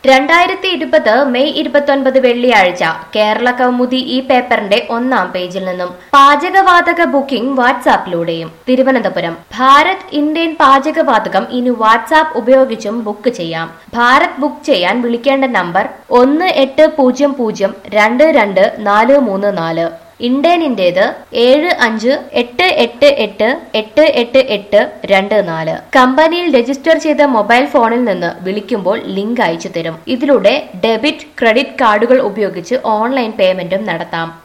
രണ്ടായിരത്തി ഇരുപത് മെയ് ഇരുപത്തൊൻപത് വെള്ളിയാഴ്ച കേരള കൗമുദി ഈ പേപ്പറിന്റെ ഒന്നാം പേജിൽ നിന്നും പാചകവാതക ബുക്കിംഗ് വാട്സാപ്പിലൂടെയും തിരുവനന്തപുരം ഭാരത് ഇന്ത്യൻ പാചകവാതകം ഇനി വാട്സാപ്പ് ഉപയോഗിച്ചും ബുക്ക് ചെയ്യാം ഭാരത് ബുക്ക് ചെയ്യാൻ വിളിക്കേണ്ട നമ്പർ ഒന്ന് എട്ട് പൂജ്യം പൂജ്യം രണ്ട് രണ്ട് നാല് മൂന്ന് നാല് ഇന്ത്യനിന്റേത് ഏഴ് അഞ്ച് എട്ട് എട്ട് എട്ട് എട്ട് എട്ട് എട്ട് രണ്ട് നാല് കമ്പനിയിൽ രജിസ്റ്റർ ചെയ്ത മൊബൈൽ ഫോണിൽ നിന്ന് വിളിക്കുമ്പോൾ ലിങ്ക് അയച്ചു തരും ഇതിലൂടെ ഡെബിറ്റ് ക്രെഡിറ്റ് കാർഡുകൾ ഉപയോഗിച്ച് ഓൺലൈൻ പേയ്മെന്റും നടത്താം